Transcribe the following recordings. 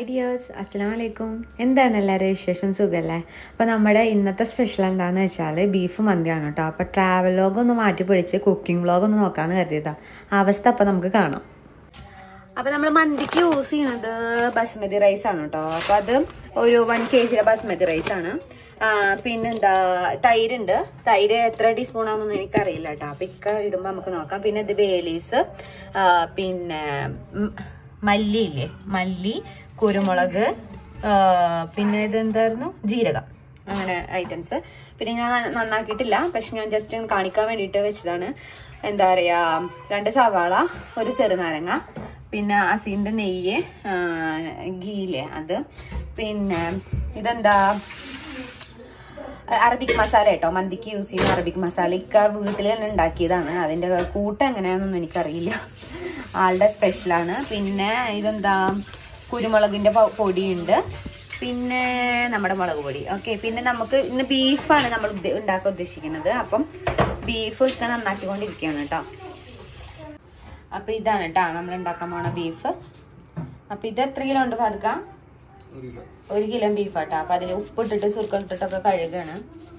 dears അസ്സാം വലൈക്കും എന്താണ് എല്ലാവരും വിശേഷം സുഖമല്ലേ അപ്പോൾ നമ്മുടെ ഇന്നത്തെ സ്പെഷ്യൽ എന്താണെന്ന് വെച്ചാൽ ബീഫ് മന്തിയാണ് കേട്ടോ അപ്പോൾ ട്രാവൽ വ്ലോഗ് ഒന്ന് മാറ്റി പിടിച്ച് കുക്കിംഗ് വ്ലോഗ് ഒന്ന് നോക്കാമെന്ന് കരുതിയതാണ് അവസ്ഥ അപ്പോൾ നമുക്ക് കാണാം അപ്പോൾ നമ്മൾ മന്തിക്ക് യൂസ് ചെയ്യുന്നത് ബസ്മതി റൈസ് ആണ് കേട്ടോ അപ്പോൾ അത് ഒരു വൺ കെ ജിയുടെ ബസ്മതി റൈസ് ആണ് ആ, പിന്നെന്താ തൈരുണ്ട് തൈര് എത്ര ടീസ്പൂൺ ആണെന്നൊന്നും എനിക്കറിയില്ല കേട്ടോ അപ്പം ഇക്ക ഇടുമ്പോൾ നമുക്ക് നോക്കാം പിന്നെ ഇത് ബേലീസ് പിന്നെ ഉം, മല്ലി ഇല്ലേ മല്ലി കുരുമുളക് ആ, പിന്നെ ഇതെന്തായിരുന്നു ജീരകം അങ്ങനെ ഐറ്റംസ് പിന്നെ ഞാൻ നന്നാക്കിയിട്ടില്ല പക്ഷെ ഞാൻ ജസ്റ്റ് ഒന്ന് കാണിക്കാൻ വേണ്ടിയിട്ട് വെച്ചതാണ് എന്താ പറയുക രണ്ട് സവാള ഒരു ചെറുനാരങ്ങ പിന്നെ അസീൻ്റെ നെയ്യ് ആ, ഗീയില്ലേ അത് പിന്നെ ഇതെന്താ അറബിക് മസാല കേട്ടോ മന്തിക്ക് യൂസ് ചെയ്യുന്ന അറബിക് മസാല ഇക്ക വീട്ടിൽ തന്നെ ഉണ്ടാക്കിയതാണ് അതിന്റെ കൂട്ട് എങ്ങനെയാണെന്നൊന്നും എനിക്കറിയില്ല ആളുടെ സ്പെഷ്യലാണ് പിന്നെ ഇതെന്താ കുരുമുളകിന്റെ പ- പൊടിയുണ്ട് പിന്നെ നമ്മുടെ മുളക് പൊടി ഓക്കെ പിന്നെ നമുക്ക് ഇന്ന് ബീഫാണ് നമ്മൾ ഉദ്ദ- ഉണ്ടാക്കാൻ ഉദ്ദേശിക്കുന്നത് അപ്പം ബീഫ് ഇക്ക നന്നാക്കിക്കൊണ്ടിരിക്കുകയാണ് കേട്ടോ അപ്പൊ ഇതാണ് കേട്ടോ നമ്മൾ ഉണ്ടാക്കാൻ പോണ ബീഫ് അപ്പൊ ഇത് എത്ര കിലോ ഉണ്ട് പാതുക്കാം ഒരു കിലോ ബീഫാട്ടോ അപ്പൊ അതിൽ ഉപ്പിട്ടിട്ട് സുർക്കം ഇട്ടിട്ടൊക്കെ കഴുകാണ്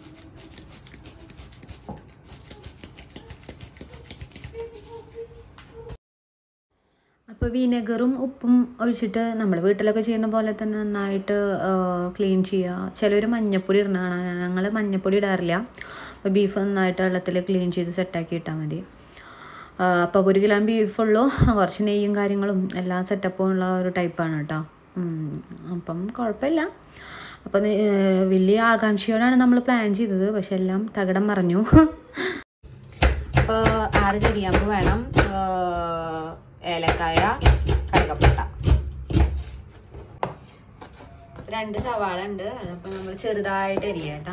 അപ്പോൾ വിനെഗറും ഉപ്പും ഒഴിച്ചിട്ട് നമ്മൾ വീട്ടിലൊക്കെ ചെയ്യുന്ന പോലെ തന്നെ നന്നായിട്ട് ക്ലീൻ ചെയ്യുക ചിലർ മഞ്ഞപ്പൊടി ഇടണ കാണാം ഞങ്ങൾ മഞ്ഞപ്പൊടി ഇടാറില്ല അപ്പോൾ ബീഫ് നന്നായിട്ട് വെള്ളത്തിൽ ക്ലീൻ ചെയ്ത് സെറ്റാക്കി ഇട്ടാൽ മതി അപ്പോൾ ഒരു കിലോ ബീഫുള്ളൂ കുറച്ച് നെയ്യും കാര്യങ്ങളും എല്ലാം സെറ്റപ്പും ഉള്ള ഒരു ടൈപ്പാണ് കേട്ടോ ഉം, അപ്പം കുഴപ്പമില്ല അപ്പം വലിയ ആകാംക്ഷയോടാണ് നമ്മൾ പ്ലാൻ ചെയ്തത് പക്ഷെ എല്ലാം തകിടം മറഞ്ഞു അപ്പോൾ ആറ് കരിയാമ്പ് വേണം ആ, ഏലക്കായ കറുകപ്പട്ട രണ്ട് സവാള ഉണ്ട് അതപ്പോൾ നമ്മൾ ചെറുതായിട്ട് എരിയാം കേട്ടോ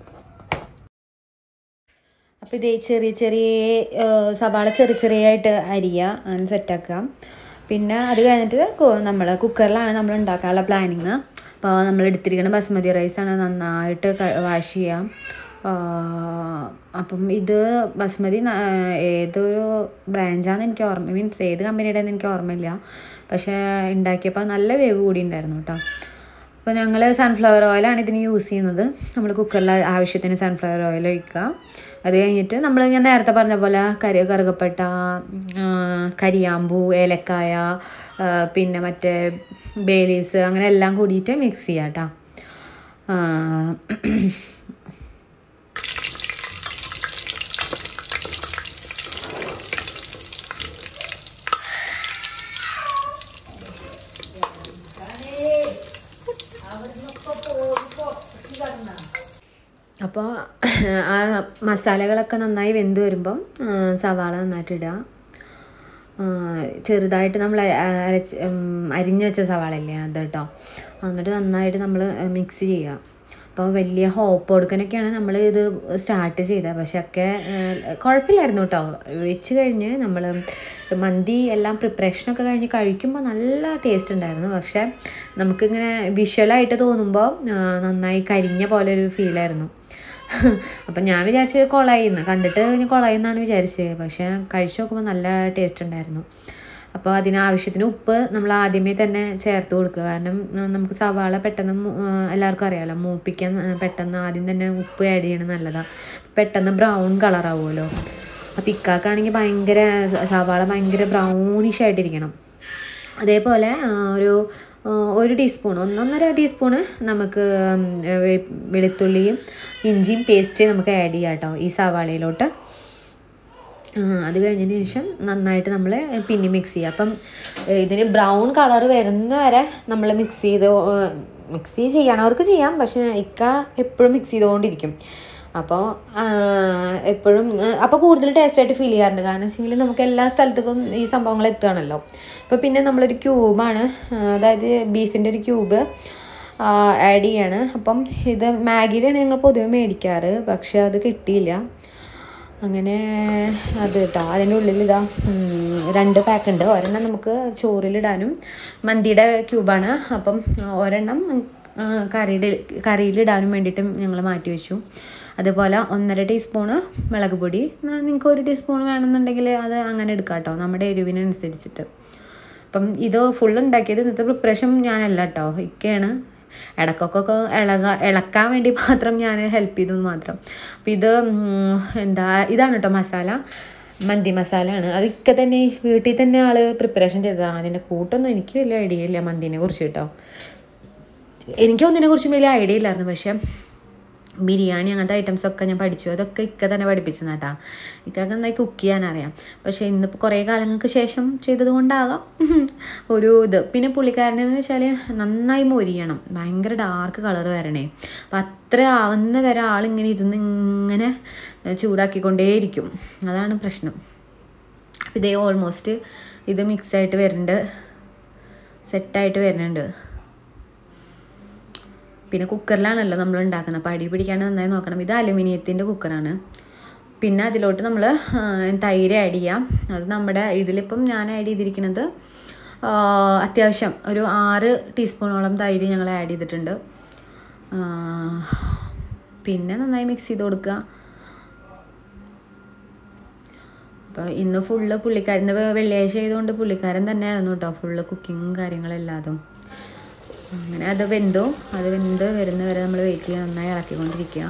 അപ്പോൾ ഇതേ ചെറിയ ചെറിയ ആ, സവാള ചെറിയ ചെറിയായിട്ട് അരിയുക അങ്ങനെ സെറ്റാക്കാം പിന്നെ അത് കഴിഞ്ഞിട്ട് നമ്മൾ കുക്കറിലാണ് നമ്മൾ ഉണ്ടാക്കാനുള്ള പ്ലാനിങ് അപ്പോൾ നമ്മൾ എടുത്തിരിക്കുന്ന ബസ്മതി റൈസാണ് നന്നായിട്ട് വാഷ് ചെയ്യാം ആ, അപ്പം ഇത് ബസ്മതി ന- ഏതൊരു ബ്രാഞ്ചാണെന്ന് എനിക്ക് ഓർമ്മ മീൻസ് ഏത് കമ്പനിയുടെ എനിക്ക് ഓർമ്മയില്ല പക്ഷേ ഉണ്ടാക്കിയപ്പോൾ നല്ല വേവ് കൂടി ഉണ്ടായിരുന്നു കേട്ടോ അപ്പോൾ ഞങ്ങൾ സൺഫ്ലവർ ഓയിലാണ് ഇതിന് യൂസ് ചെയ്യുന്നത് നമ്മൾ കുക്കറിൽ ആവശ്യത്തിന് സൺഫ്ലവർ ഓയിൽ ഒഴിക്കുക അത് കഴിഞ്ഞിട്ട് നമ്മൾ ഞാൻ നേരത്തെ പറഞ്ഞ പോലെ കരി കറുകപ്പട്ട ആ, കരിയാമ്പൂ ഏലക്കായ ആ, പിന്നെ മറ്റേ ബേ ലീവ്സ് അങ്ങനെ എല്ലാം കൂടിയിട്ട് മിക്സ് ചെയ്യാം കേട്ടോ അപ്പോൾ ആ മസാലകളൊക്കെ നന്നായി വെന്ത് വരുമ്പം ആ, സവാള നന്നായിട്ട് ഇടുക ആ, ചെറുതായിട്ട് നമ്മൾ അരച്ച് ഉം, അരിഞ്ഞ് വെച്ച സവാള അല്ലേ അത് കേട്ടോ എന്നിട്ട് നന്നായിട്ട് നമ്മൾ മിക്സ് ചെയ്യുക അപ്പോൾ വലിയ ഹോപ്പ് കൊടുക്കാനൊക്കെയാണ് നമ്മൾ ഇത് സ്റ്റാർട്ട് ചെയ്തത് പക്ഷെ ഒക്കെ ആ, കുഴപ്പമില്ലായിരുന്നു കേട്ടോ വെച്ച് കഴിഞ്ഞ് നമ്മൾ മന്തി എല്ലാം പ്രിപ്പറേഷനൊക്കെ കഴിഞ്ഞ് കഴിക്കുമ്പോൾ നല്ല ടേസ്റ്റ് ഉണ്ടായിരുന്നു പക്ഷേ നമുക്കിങ്ങനെ വിഷ്വലായിട്ട് തോന്നുമ്പോൾ ആ, നന്നായി കരിഞ്ഞ പോലെ ഒരു ഫീലായിരുന്നു അപ്പം ഞാൻ വിചാരിച്ചത് കൊളായിന്ന് കണ്ടിട്ട് ഇനി കൊളായിന്നാണ് വിചാരിച്ചത് പക്ഷേ കഴിച്ചു നോക്കുമ്പോൾ നല്ല ടേസ്റ്റ് ഉണ്ടായിരുന്നു അപ്പോൾ അതിനാവശ്യത്തിന് ഉപ്പ് നമ്മൾ ആദ്യമേ തന്നെ ചേർത്ത് കൊടുക്കുക കാരണം ആ, നമുക്ക് സവാള പെട്ടെന്ന് മൂ- ആ, എല്ലാവർക്കും അറിയാമല്ലോ മൂപ്പിക്കാൻ ആ, പെട്ടെന്ന് ആദ്യം തന്നെ ഉപ്പ് ആഡ് ചെയ്യണത് നല്ലതാണ് പെട്ടെന്ന് ബ്രൗൺ കളറാവുമല്ലോ അപ്പോൾ ഇക്കാക്കാണെങ്കിൽ ഭയങ്കര സ- സവാള ഭയങ്കര ബ്രൗണിഷ് ആയിട്ടിരിക്കണം അതേപോലെ ആ, ഒരു ആ, ഒരു ടീസ്പൂൺ ഒന്നൊന്നര ടീസ്പൂണ് നമുക്ക് ഉം, വെ- വെളുത്തുള്ളിയും ഇഞ്ചിയും പേസ്റ്റ് നമുക്ക് ആഡ് ചെയ്യാം കേട്ടോ ഈ സവാളയിലോട്ട് ആ, അത് കഴിഞ്ഞതിന് ശേഷം നന്നായിട്ട് നമ്മൾ പിന്നെ മിക്സ് ചെയ്യുക അപ്പം ഏ, ഇതിന് ബ്രൗൺ കളർ വരുന്ന വരെ നമ്മൾ മിക്സ് ചെയ്ത് മിക്സ് ചെയ്യണവർക്ക് ചെയ്യാം പക്ഷെ ഇക്ക എപ്പോഴും മിക്സ് ചെയ്തുകൊണ്ടിരിക്കും അപ്പോൾ എപ്പോഴും അപ്പോൾ കൂടുതൽ ടേസ്റ്റായിട്ട് ഫീൽ ചെയ്യാറുണ്ട് കാരണം വെച്ചെങ്കിൽ നമുക്ക് എല്ലാ സ്ഥലത്തേക്കും ഈ സംഭവങ്ങൾ എത്തുകയാണല്ലോ അപ്പോൾ പിന്നെ നമ്മളൊരു ക്യൂബാണ് അതായത് ബീഫിൻ്റെ ഒരു ക്യൂബ് ആഡ് ചെയ്യാണ് അപ്പം ഇത് മാഗിയുടെയാണ് ഞങ്ങൾ പൊതുവെ മേടിക്കാറ് പക്ഷെ അത് കിട്ടിയില്ല അങ്ങനെ അത് കേട്ടോ അതിൻ്റെ ഉള്ളിൽ ഇതാ ഉം, രണ്ട് പാക്ക് ഉണ്ട് ഒരെണ്ണം നമുക്ക് ചോറിലിടാനും മന്തിയുടെ ക്യൂബാണ് അപ്പം ഒരെണ്ണം ആ, കറിയുടെ കറിയിലിടാനും വേണ്ടിയിട്ട് ഞങ്ങൾ മാറ്റി വെച്ചു അതുപോലെ ഒന്നര ടീസ്പൂണ് മുളക് പൊടി നിങ്ങൾക്ക് ഒരു ടീസ്പൂൺ വേണമെന്നുണ്ടെങ്കിൽ അത് അങ്ങനെ എടുക്കാം കേട്ടോ നമ്മുടെ എരിവിനനുസരിച്ചിട്ട് അപ്പം ഇത് ഫുൾ ഉണ്ടാക്കിയത് ഇന്നത്തെ പ്രിപ്പറേഷൻ ഞാനല്ല കേട്ടോ ഇക്കയാണ് ഇടക്കൊക്കെ ഇളക ഇളക്കാൻ വേണ്ടി മാത്രം ഞാൻ ഹെൽപ്പ് ചെയ്തു എന്ന് മാത്രം അപ്പം ഇത് ഉം, എന്താ ഇതാണ് കേട്ടോ മസാല മന്തി മസാലയാണ് അതൊക്കെ തന്നെ വീട്ടിൽ തന്നെ ആള് പ്രിപ്പറേഷൻ ചെയ്തതാണ് അതിൻ്റെ കൂട്ടൊന്നും എനിക്ക് വലിയ ഐഡിയ ഇല്ല മന്തിനെ കുറിച്ച് കേട്ടോ എനിക്ക് ഒന്നിനെ കുറിച്ചും വലിയ ഐഡിയ ഇല്ലായിരുന്നു പക്ഷെ ബിരിയാണി അങ്ങനത്തെ ഐറ്റംസ് ഒക്കെ ഞാൻ പഠിച്ചു അതൊക്കെ ഇക്ക തന്നെ പഠിപ്പിച്ചെന്ന് കേട്ടാ ഇക്കൊക്കെ നന്നായി കുക്ക് ചെയ്യാൻ അറിയാം പക്ഷേ ഇന്നിപ്പോൾ കുറേ കാലങ്ങൾക്ക് ശേഷം ചെയ്തത് കൊണ്ടാകാം ഒരു ഇത് പിന്നെ പുള്ളിക്കാരനെന്ന് വെച്ചാൽ നന്നായി മൊരിയണം ഭയങ്കര ഡാർക്ക് കളർ വരണേ അപ്പം അത്ര ആവുന്ന വരെ ആളിങ്ങനെ ഇരുന്ന് ഇങ്ങനെ ചൂടാക്കിക്കൊണ്ടേയിരിക്കും അതാണ് പ്രശ്നം അപ്പം ഇതേ ഓൾമോസ്റ്റ് ഇത് മിക്സായിട്ട് വരുന്നുണ്ട് സെറ്റായിട്ട് വരുന്നുണ്ട് പിന്നെ കുക്കറിലാണല്ലോ നമ്മൾ ഉണ്ടാക്കുന്നത് അപ്പോൾ അടി പിടിക്കാണ്ട് നന്നായി നോക്കണം ഇത് അലുമിനിയത്തിൻ്റെ കുക്കറാണ് പിന്നെ അതിലോട്ട് നമ്മൾ തൈര് ആഡ് ചെയ്യാം അത് നമ്മുടെ ഇതിലിപ്പം ഞാൻ ആഡ് ചെയ്തിരിക്കുന്നത് ആ, അത്യാവശ്യം ഒരു ആറ് ടീസ്പൂണോളം തൈര് ഞങ്ങൾ ആഡ് ചെയ്തിട്ടുണ്ട് ആ, പിന്നെ നന്നായി മിക്സ് ചെയ്ത് കൊടുക്കുക അപ്പോൾ ഇന്ന് ഫുള്ള് പുള്ളിക്കാരൻ ഇന്ന് വെള്ളിയാഴ്ച ആയതുകൊണ്ട് പുള്ളിക്കാരൻ തന്നെയായിരുന്നു കേട്ടോ ഫുള്ള് കുക്കിങ്ങും കാര്യങ്ങളെല്ലാതും അങ്ങനെ അത് വെന്തോ അത് വെന്ത് വരുന്ന വരെ നമ്മൾ വെയിറ്റ് ചെയ്യുക നന്നായി ഇളക്കിക്കൊണ്ടിരിക്കുക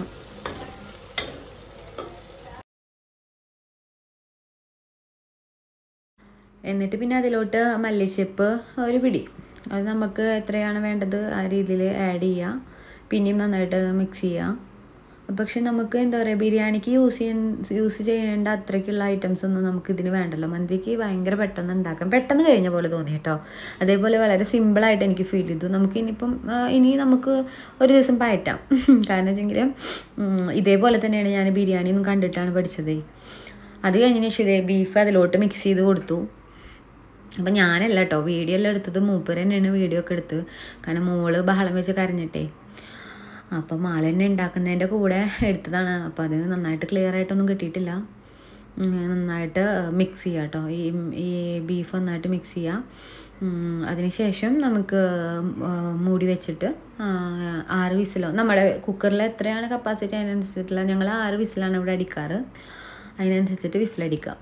എന്നിട്ട് പിന്നെ അതിലോട്ട് മല്ലിച്ചപ്പ് ഒരു പിടി അത് നമുക്ക് എത്രയാണ് വേണ്ടത് ആ രീതിയിൽ ആഡ് ചെയ്യുക പിന്നെയും നന്നായിട്ട് മിക്സ് ചെയ്യുക പക്ഷെ നമുക്ക് എന്താ പറയുക ബിരിയാണിക്ക് യൂസ് ചെയ്യാൻ യൂസ് ചെയ്യേണ്ട അത്രയ്ക്കുള്ള ഐറ്റംസ് ഒന്നും നമുക്ക് ഇതിന് വേണ്ടല്ലോ മന്തിക്ക് ഭയങ്കര പെട്ടെന്ന് ഉണ്ടാക്കാം പെട്ടെന്ന് കഴിഞ്ഞ പോലെ തോന്നി കേട്ടോ അതേപോലെ വളരെ സിമ്പിളായിട്ട് എനിക്ക് ഫീൽ ചെയ്തു നമുക്ക് ഇനിയിപ്പം ആ, ഇനി നമുക്ക് ഒരു ദിവസം പയറ്റാം കാരണം വെച്ചെങ്കിൽ ഇതേപോലെ തന്നെയാണ് ഞാൻ ബിരിയാണി ഒന്നും കണ്ടിട്ടാണ് പഠിച്ചത് അത് കഴിഞ്ഞതിന് ശേഷം ഇതേ ബീഫ് അതിലോട്ട് മിക്സ് ചെയ്ത് കൊടുത്തു അപ്പം ഞാനല്ല കേട്ടോ വീഡിയോ എല്ലാം എടുത്തത് മൂപ്പർ തന്നെയാണ് വീഡിയോ ഒക്കെ എടുത്ത് കാരണം മോള് ബഹളം വെച്ച് കരഞ്ഞിട്ടേ അപ്പം ആൾ തന്നെ ഉണ്ടാക്കുന്നതിൻ്റെ കൂടെ എടുത്തതാണ് അപ്പോൾ അത് നന്നായിട്ട് ക്ലിയർ ആയിട്ടൊന്നും കിട്ടിയിട്ടില്ല ഉം, നന്നായിട്ട് മിക്സ് ചെയ്യുക കേട്ടോ ഈ ഈ ബീഫ് നന്നായിട്ട് മിക്സ് ചെയ്യുക അതിനുശേഷം നമുക്ക് ആ, മൂടി വെച്ചിട്ട് ആ, ആറ് വിസിലോ നമ്മുടെ കുക്കറിൽ എത്രയാണ് കപ്പാസിറ്റി അതിനനുസരിച്ചിട്ടുള്ള ഞങ്ങൾ ആറ് വിസിലാണ് ഇവിടെ അടിക്കാറ് അതിനനുസരിച്ചിട്ട് വിസിലടിക്കുക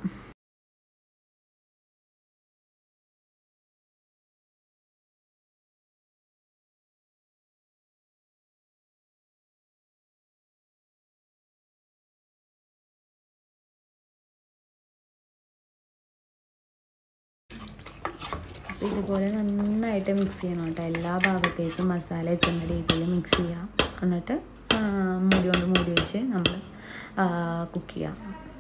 അപ്പോൾ ഇതുപോലെ നന്നായിട്ട് മിക്സ് ചെയ്യണം കേട്ടോ എല്ലാ ഭാഗത്തേക്കും മസാല എത്തുന്ന രീതിയിൽ മിക്സ് ചെയ്യുക എന്നിട്ട് ആ, മൂടി കൊണ്ട് മൂടി വെച്ച് നമ്മൾ കുക്ക് ചെയ്യാം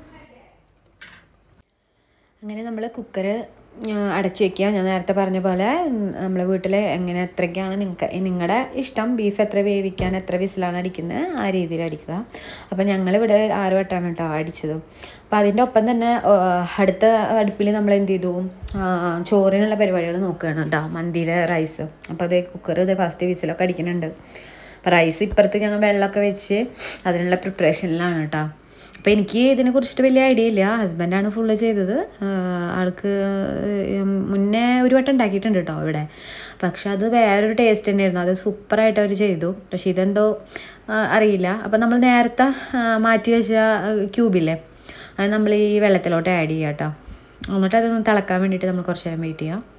അങ്ങനെ നമ്മൾ കുക്കർ അടച്ചു വെക്കുക ഞാൻ നേരത്തെ പറഞ്ഞ പോലെ നമ്മളെ വീട്ടിൽ എങ്ങനെ എത്രയ്ക്കാണ് നിങ്ങൾക്ക് നിങ്ങളുടെ ഇഷ്ടം ബീഫ് എത്ര വേവിക്കാൻ എത്ര വിസിലാണ് അടിക്കുന്നത് ആ രീതിയിൽ അടിക്കുക അപ്പോൾ ഞങ്ങളിവിടെ ആറ് വട്ടമാണ് കേട്ടോ അടിച്ചത് അപ്പോൾ അതിൻ്റെ ഒപ്പം തന്നെ ആ, അടുത്ത അടുപ്പിൽ നമ്മൾ എന്ത് ചെയ്തു ആ, ചോറിനുള്ള പരിപാടികൾ നോക്കുകയാണ് കേട്ടോ മന്തിയുടെ റൈസ് അപ്പോൾ അതേ കുക്കർ ഇത് ഫസ്റ്റ് വിസിലൊക്കെ അടിക്കുന്നുണ്ട് അപ്പോൾ റൈസ് ഇപ്പുറത്ത് ഞങ്ങൾ വെള്ളമൊക്കെ വെച്ച് അതിനുള്ള പ്രിപ്പറേഷനിലാണ് കേട്ടോ അപ്പോൾ എനിക്ക് ഇതിനെ കുറിച്ചിട്ട് വലിയ ഐഡിയ ഇല്ല ഹസ്ബൻഡാണ് ഫുള്ള് ചെയ്തത് ആഹ് ആൾക്ക് ഉം മുന്നേ ഒരു വട്ടം ഉണ്ടാക്കിയിട്ടുണ്ട് കേട്ടോ ഇവിടെ പക്ഷെ അത് വേറൊരു ടേസ്റ്റ് തന്നെയായിരുന്നു അത് സൂപ്പറായിട്ട് അവർ ചെയ്തു പക്ഷെ ഇതെന്തോ ആഹ് അറിയില്ല അപ്പം നമ്മൾ നേരത്തെ ആഹ് മാറ്റി വെച്ച ക്യൂബില്ലേ അത് നമ്മൾ ഈ വെള്ളത്തിലോട്ട് ആഡ് ചെയ്യാം കേട്ടോ എന്നിട്ട് അതൊന്ന് തിളക്കാൻ വേണ്ടിയിട്ട് നമ്മൾ കുറച്ച് നേരം വെയിറ്റ് ചെയ്യാം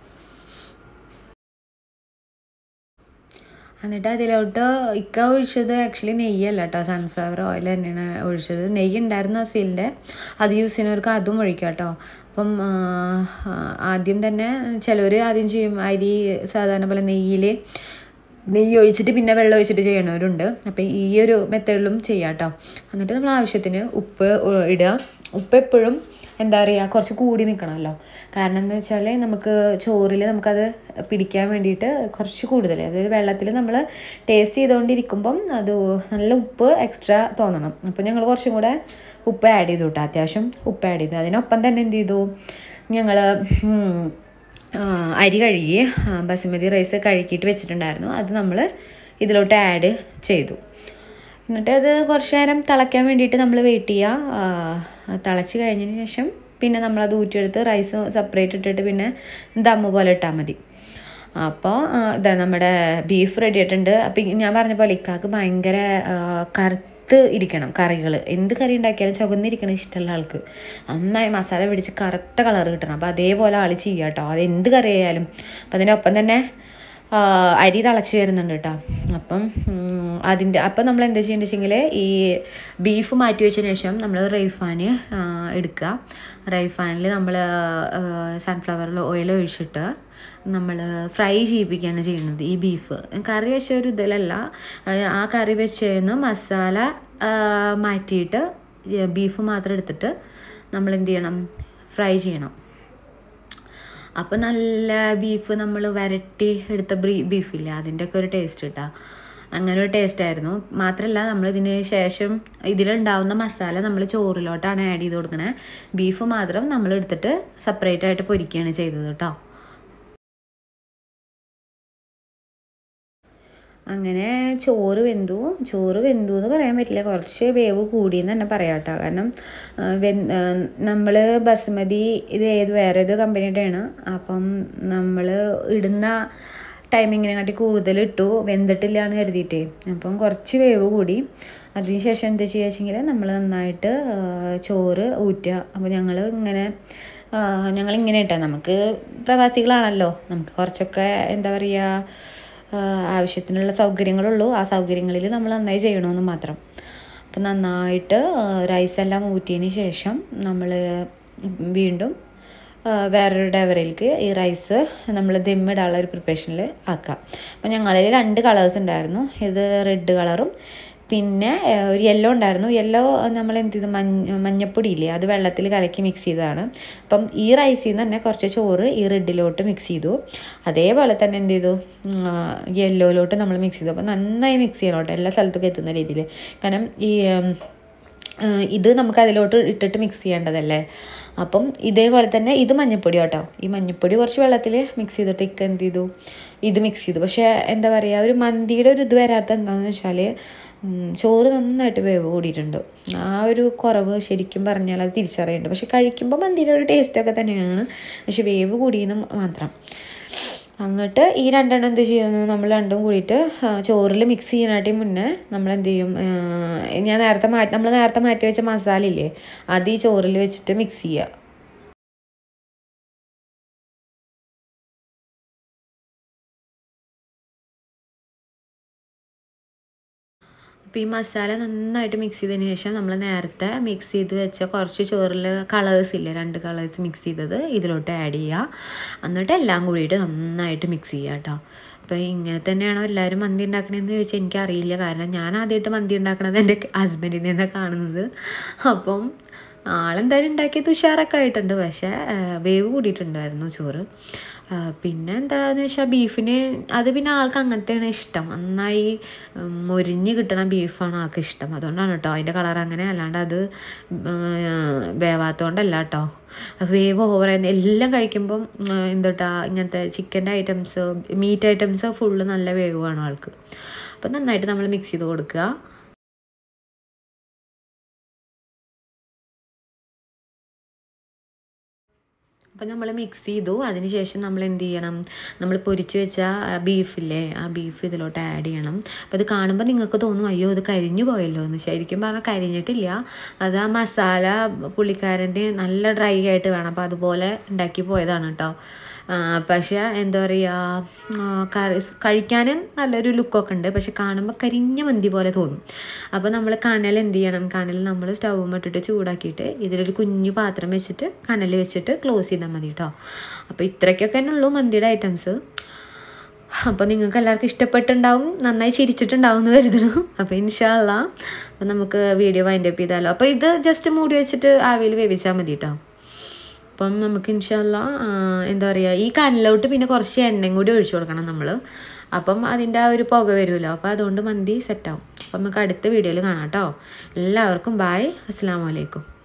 എന്നിട്ട് അതിലോട്ട് ഇക്ക ഒഴിച്ചത് ആക്ച്വലി നെയ്യല്ല കേട്ടോ സൺഫ്ലവർ ഓയിൽ തന്നെയാണ് ഒഴിച്ചത് നെയ്യ് ഉണ്ടായിരുന്ന സീലിൻ്റെ അത് യൂസ് ചെയ്യുന്നവർക്ക് അതും ഒഴിക്കാം കേട്ടോ അപ്പം ആ, ആ, ആദ്യം തന്നെ ചിലവർ ആദ്യം ചെയ്യും അരി സാധാരണ പോലെ നെയ്യിൽ നെയ്യ് ഒഴിച്ചിട്ട് പിന്നെ വെള്ളം ഒഴിച്ചിട്ട് ചെയ്യണവരുണ്ട് അപ്പം ഈ ഒരു മെത്തേഡിലും ചെയ്യാം കേട്ടോ എന്നിട്ട് നമ്മൾ ആവശ്യത്തിന് ഉപ്പ് ഒ- ഇടുക ഉപ്പ് എപ്പോഴും എന്താ പറയുക കുറച്ച് കൂടി നിൽക്കണമല്ലോ കാരണം എന്താ വെച്ചാൽ നമുക്ക് ചോറിൽ നമുക്കത് പിടിക്കാൻ വേണ്ടിയിട്ട് കുറച്ച് കൂടുതൽ അതായത് വെള്ളത്തിൽ നമ്മൾ ടേസ്റ്റ് ചെയ്തുകൊണ്ടിരിക്കുമ്പം അത് നല്ല ഉപ്പ് എക്സ്ട്രാ തോന്നണം അപ്പോൾ ഞങ്ങൾ കുറച്ചും കൂടെ ഉപ്പ് ആഡ് ചെയ്തു കേട്ടോ അത്യാവശ്യം ഉപ്പ് ആഡ് ചെയ്തു അതിനൊപ്പം തന്നെ എന്ത് ചെയ്തു ഞങ്ങൾ ആ, അരി കഴുകി ആ, ബസുമതി റൈസ് കഴുകിയിട്ട് വെച്ചിട്ടുണ്ടായിരുന്നു അത് നമ്മൾ ഇതിലോട്ട് ആഡ് ചെയ്തു എന്നിട്ട് അത് കുറച്ച് നേരം തിളയ്ക്കാൻ വേണ്ടിയിട്ട് നമ്മൾ വെയിറ്റ് ചെയ്യുക ആ, തിളച്ച് കഴിഞ്ഞതിന് ശേഷം പിന്നെ നമ്മളത് ഊറ്റിയെടുത്ത് റൈസ് സെപ്പറേറ്റ് ഇട്ടിട്ട് പിന്നെ ദമ്മ് പോലെ ഇട്ടാൽ മതി അപ്പോൾ ഇതാ നമ്മുടെ ബീഫ് റെഡി ആയിട്ടുണ്ട് അപ്പം ഞാൻ പറഞ്ഞ പോലെ ഇക്കാക്ക് ഭയങ്കര ആ, കറുത്ത കറുത്ത് ഇരിക്കണം കറികൾ എന്ത് കറി ഉണ്ടാക്കിയാലും ചുവന്നിരിക്കണം ഇഷ്ടമുള്ള ആൾക്ക് നന്നായി മസാല പിടിച്ച് കറുത്ത കളർ കിട്ടണം അപ്പോൾ അതേപോലെ ആൾ ചെയ്യുക കേട്ടോ അത് എന്ത് കറി ആയാലും അപ്പം അതിനൊപ്പം തന്നെ ആ, അരി തിളച്ച് വരുന്നുണ്ട് കേട്ടോ അപ്പം ഉം, അതിൻ്റെ അപ്പം നമ്മൾ എന്താ ചെയ്യേണ്ടത് വെച്ചെങ്കിൽ ഈ ബീഫ് മാറ്റി വെച്ചതിന് ശേഷം നമ്മൾ റൈഫാന് എടുക്കുക റൈഫാനിൽ നമ്മൾ സൺഫ്ലവർ ഓയിൽ ഒഴിച്ചിട്ട് നമ്മൾ ഫ്രൈ ചെയ്യിപ്പിക്കുകയാണ് ചെയ്യുന്നത് ഈ ബീഫ് കറി വെച്ച ഒരു ഇതിലല്ല ആ, ആ കറി വെച്ചതിന് മസാല ആ, മാറ്റിയിട്ട് ബീഫ് മാത്രം എടുത്തിട്ട് നമ്മൾ എന്ത് ചെയ്യണം ഫ്രൈ ചെയ്യണം അപ്പോൾ നല്ല ബീഫ് നമ്മൾ വരട്ടി എടുത്ത ബ്രീ ബീഫില്ലേ അതിൻ്റെയൊക്കെ ഒരു ടേസ്റ്റ് കിട്ടാ അങ്ങനെ ഒരു ടേസ്റ്റ് ആയിരുന്നു മാത്രമല്ല നമ്മൾ ഇതിന് ശേഷം ഇതിലുണ്ടാവുന്ന മസാല നമ്മൾ ചോറിലോട്ടാണ് ആഡ് ചെയ്ത് കൊടുക്കണേ ബീഫ് മാത്രം നമ്മൾ എടുത്തിട്ട് സെപ്പറേറ്റ് ആയിട്ട് പൊരിക്കുകയാണ് ചെയ്തത് കേട്ടോ അങ്ങനെ ചോറ് വെന്തു ചോറ് വെന്തു എന്ന് പറയാൻ പറ്റില്ല കുറച്ച് വേവ് കൂടിയെന്ന് തന്നെ പറയാം കേട്ടോ കാരണം നമ്മൾ ബസുമതി ഇത് ഏത് വേറെ ഏത് കമ്പനിയുടെയാണ് അപ്പം നമ്മൾ ഇടുന്ന ടൈമിങ്ങിനെ കാട്ടി കൂടുതൽ ഇട്ടു വെന്തിട്ടില്ല എന്ന് കരുതിയിട്ടേ അപ്പം കുറച്ച് വേവ് കൂടി അതിനുശേഷം എന്താ ചെയ്യുക വെച്ചെങ്കിൽ നമ്മൾ നന്നായിട്ട് ആ, ചോറ് ഊറ്റുക അപ്പോൾ ഞങ്ങൾ ഇങ്ങനെ ഞങ്ങൾ ഇങ്ങനെ ഇട്ടാൽ നമുക്ക് പ്രവാസികളാണല്ലോ നമുക്ക് കുറച്ചൊക്കെ എന്താ പറയുക ആഹ് ആവശ്യത്തിനുള്ള സൗകര്യങ്ങളുള്ളൂ ആ സൗകര്യങ്ങളിൽ നമ്മൾ നന്നായി ചെയ്യണമെന്ന് മാത്രം അപ്പം നന്നായിട്ട് റൈസെല്ലാം ഊറ്റിയതിന് ശേഷം നമ്മൾ വീണ്ടും ആഹ് വേറൊരു ഡവറിലേക്ക് ഈ റൈസ് നമ്മൾ ദമ്മിടാനുള്ള ഒരു പ്രിപ്പറേഷനിൽ ആക്കാം അപ്പം ഞങ്ങളിൽ രണ്ട് കളേഴ്സ് ഉണ്ടായിരുന്നു ഇത് റെഡ് കളറും പിന്നെ ഏഹ്, ഒരു യെല്ലോ ഉണ്ടായിരുന്നു യെല്ലോ നമ്മൾ എന്ത് ചെയ്തു മഞ്ഞ മഞ്ഞപ്പൊടി ഇല്ലേ അത് വെള്ളത്തിൽ കലക്കി മിക്സ് ചെയ്തതാണ് അപ്പം ഈ റൈസിൽ നിന്ന് തന്നെ കുറച്ച് ചോറ് ഈ റെഡിലോട്ട് മിക്സ് ചെയ്തു അതേപോലെ തന്നെ എന്ത് ചെയ്തു യെല്ലോയിലോട്ട് നമ്മൾ മിക്സ് ചെയ്തു അപ്പം നന്നായി മിക്സ് ചെയ്യണം കേട്ടോ എല്ലാ സ്ഥലത്തേക്കും എത്തുന്ന രീതിയിൽ കാരണം ഈ ഉം, ഏഹ് ഇത് നമുക്ക് അതിലോട്ട് ഇട്ടിട്ട് മിക്സ് ചെയ്യേണ്ടതല്ലേ അപ്പം ഇതേപോലെ തന്നെ ഇത് മഞ്ഞപ്പൊടി കേട്ടോ ഈ മഞ്ഞപ്പൊടി കുറച്ച് വെള്ളത്തിൽ മിക്സ് ചെയ്തിട്ട് ഇക്ക എന്ത് ചെയ്തു ഇത് മിക്സ് ചെയ്തു പക്ഷേ എന്താ പറയുക ഒരു മന്തിയുടെ ഒരു ഇത് വരാത്ത എന്താണെന്ന് വെച്ചാൽ ഉം, ചോറ് നന്നായിട്ട് വേവ് കൂടിയിട്ടുണ്ട് ആ ഒരു കുറവ് ശരിക്കും പറഞ്ഞാൽ അത് തിരിച്ചറിയുന്നുണ്ട് പക്ഷെ കഴിക്കുമ്പോൾ മന്തിയുടെ ഒരു ടേസ്റ്റൊക്കെ തന്നെയാണ് പക്ഷെ വേവ് കൂടിയെന്ന് മാത്രം എന്നിട്ട് ഈ രണ്ടെണ്ണം എന്ത് ചെയ്യുന്നു നമ്മൾ രണ്ടും കൂടിയിട്ട് ചോറിൽ മിക്സ് ചെയ്യാനായിട്ട് മുന്നേ നമ്മൾ എന്ത് ചെയ്യും ആ, ഞാൻ നേരത്തെ മാറ്റി നമ്മൾ നേരത്തെ മാറ്റി വെച്ച മസാല ഇല്ലേ അത് ഈ ചോറിൽ വെച്ചിട്ട് മിക്സ് ചെയ്യുക അപ്പോൾ ഈ മസാല നന്നായിട്ട് മിക്സ് ചെയ്തതിന് ശേഷം നമ്മൾ നേരത്തെ മിക്സ് ചെയ്ത് വെച്ച കുറച്ച് ചോറിൽ കളേഴ്സ് ഇല്ലേ രണ്ട് കളേഴ്സ് മിക്സ് ചെയ്തത് ഇതിലോട്ട് ആഡ് ചെയ്യുക എന്നിട്ട് എല്ലാം കൂടിയിട്ട് നന്നായിട്ട് മിക്സ് ചെയ്യുക കേട്ടോ അപ്പോൾ ഇങ്ങനെ തന്നെയാണോ എല്ലാവരും മന്തി ഉണ്ടാക്കണതെന്ന് ചോദിച്ചാൽ എനിക്കറിയില്ല കാരണം ഞാൻ ആദ്യമായിട്ട് മന്തി ഉണ്ടാക്കണത് എൻ്റെ ഹസ്ബൻഡിനെ നിന്നാണ് കാണുന്നത് അപ്പം ആളെന്തായാലും ഉണ്ടാക്കിയത് ഉഷാറൊക്കെ ആയിട്ടുണ്ട് പക്ഷേ ആ, വേവ് കൂടിയിട്ടുണ്ടായിരുന്നു ചോറ് ആ, പിന്നെ എന്താന്ന് വെച്ചാൽ ബീഫിന് അത് പിന്നെ ആൾക്ക് അങ്ങനത്തെയാണ് ഇഷ്ടം നന്നായി ഉം, മൊരിഞ്ഞ് കിട്ടണ ബീഫാണ് ആൾക്ക് ഇഷ്ടം അതുകൊണ്ടാണ് കേട്ടോ അതിൻ്റെ കളർ അങ്ങനെ അല്ലാണ്ട് അത് വേവാത്തതുകൊണ്ടല്ല കേട്ടോ വേവ് ഓവർ എല്ലാം കഴിക്കുമ്പം എന്തോട്ടാ ഇങ്ങനത്തെ ചിക്കൻ്റെ ഐറ്റംസ് മീറ്റ് ഐറ്റംസ് ഫുള്ള് നല്ല വേവ് വേണം ആൾക്ക് അപ്പം നന്നായിട്ട് നമ്മൾ മിക്സ് ചെയ്ത് കൊടുക്കുക അപ്പം നമ്മൾ മിക്സ് ചെയ്തു അതിനുശേഷം നമ്മൾ എന്ത് ചെയ്യണം നമ്മൾ പൊരിച്ച് വെച്ച ബീഫില്ലേ ആ ബീഫ് ഇതിലോട്ട് ആഡ് ചെയ്യണം അപ്പോൾ ഇത് കാണുമ്പോൾ നിങ്ങൾക്ക് തോന്നും അയ്യോ ഇത് കരിഞ്ഞു പോയല്ലോ എന്ന് ശരിക്കും പറഞ്ഞാൽ കരിഞ്ഞിട്ടില്ല അത് ആ മസാല പുള്ളിക്കാരൻ്റെ നല്ല ഡ്രൈ ആയിട്ട് വേണം അപ്പോൾ അതുപോലെ ഉണ്ടാക്കി പോയതാണ് കേട്ടോ ആ, പക്ഷേ എന്താ പറയുക കറി കഴിക്കാനും നല്ലൊരു ലുക്കൊക്കെ ഉണ്ട് പക്ഷെ കാണുമ്പോൾ കരിഞ്ഞ മന്തി പോലെ തോന്നും അപ്പോൾ നമ്മൾ കനൽ എന്ത് ചെയ്യണം കനൽ നമ്മൾ സ്റ്റൗവും ഇട്ടിട്ട് ചൂടാക്കിയിട്ട് ഇതിലൊരു കുഞ്ഞു പാത്രം വെച്ചിട്ട് കനൽ വെച്ചിട്ട് ക്ലോസ് ചെയ്താൽ മതി കേട്ടോ അപ്പോൾ ഇത്രയ്ക്കൊക്കെ തന്നെ ഉള്ളൂ മന്തിയുടെ ഐറ്റംസ് അപ്പോൾ നിങ്ങൾക്ക് എല്ലാവർക്കും ഇഷ്ടപ്പെട്ടുണ്ടാവും നന്നായി ചിരിച്ചിട്ടുണ്ടാവും എന്ന് കരുതുന്നു അപ്പോൾ ഇൻഷാല്ല അപ്പോൾ നമുക്ക് വീഡിയോ വൈൻഡ് അപ്പ് ചെയ്താലോ അപ്പോൾ ഇത് ജസ്റ്റ് മൂടി വെച്ചിട്ട് ആവിയിൽ വേവിച്ചാൽ മതി കേട്ടോ അപ്പം നമുക്ക് ഇൻഷാല്ല എന്താ പറയുക ഈ കനലോട്ട് പിന്നെ കുറച്ച് എണ്ണയും കൂടി ഒഴിച്ചു കൊടുക്കണം നമ്മൾ അപ്പം അതിൻ്റെ ആ ഒരു പുക വരുമല്ലോ അപ്പോൾ അതുകൊണ്ട് മന്തി സെറ്റാവും അപ്പം നമുക്ക് അടുത്ത വീഡിയോയിൽ കാണാം കേട്ടോ എല്ലാവർക്കും ബായ് അസ്സാം വലൈക്കും